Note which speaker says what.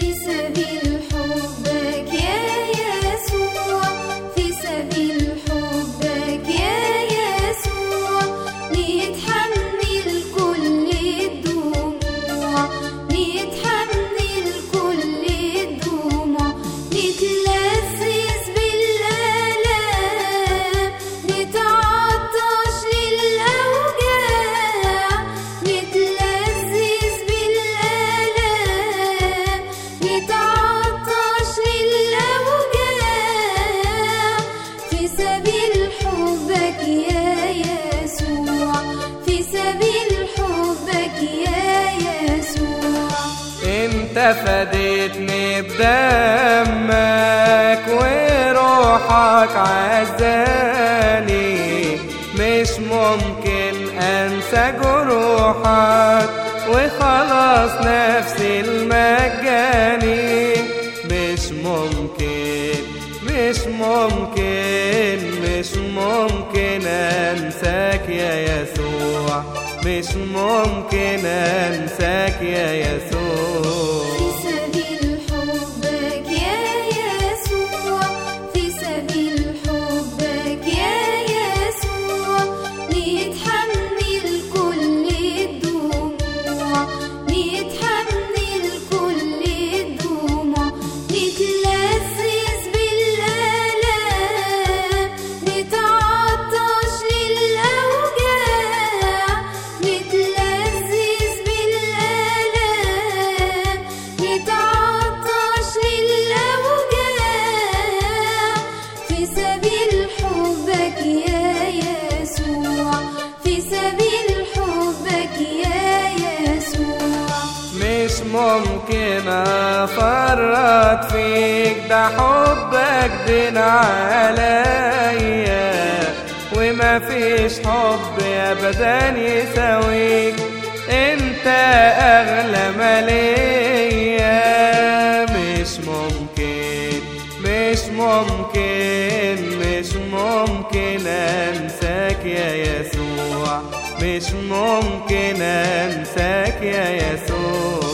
Speaker 1: في سبيل حبك يا يسوع في سبيل حبك يا يسوع نتحمل كل الدموع نتحمل كل الدموع نتلذذ بالآلام نتعطش للأوجاع نتلذذ بالآلام نتعطش للأوجاع في سبيل حبك يا يسوع في سبيل حبك يا يسوع
Speaker 2: انت فديتني بدمك وروحك عزاني مش ممكن انسى جروحك وخلاص نفسي المجاني مش ممكن مش ممكن مش ممكن انساك يا يسوع مش ممكن انساك يا يسوع
Speaker 1: في سبيل حبك يا يسوع في سبيل حبك يا يسوع نتحمل كل الدموع نتحمل كل الدموع نتلذذ بالآلام نتعطش للأوجاع نتلذذ بالآلام نتعطش للأوجاع في سبيل حبك يا يسوع في سبيل حبك يا يسوع
Speaker 2: مش ممكن افرط فيك ده حبك دين عليا وما فيش حب ابدا يساويك انت اغلى ما ليا مش ممكن مش ممكن مش ممكن انساك يا يسوع مش ممكن انساك يا يسوع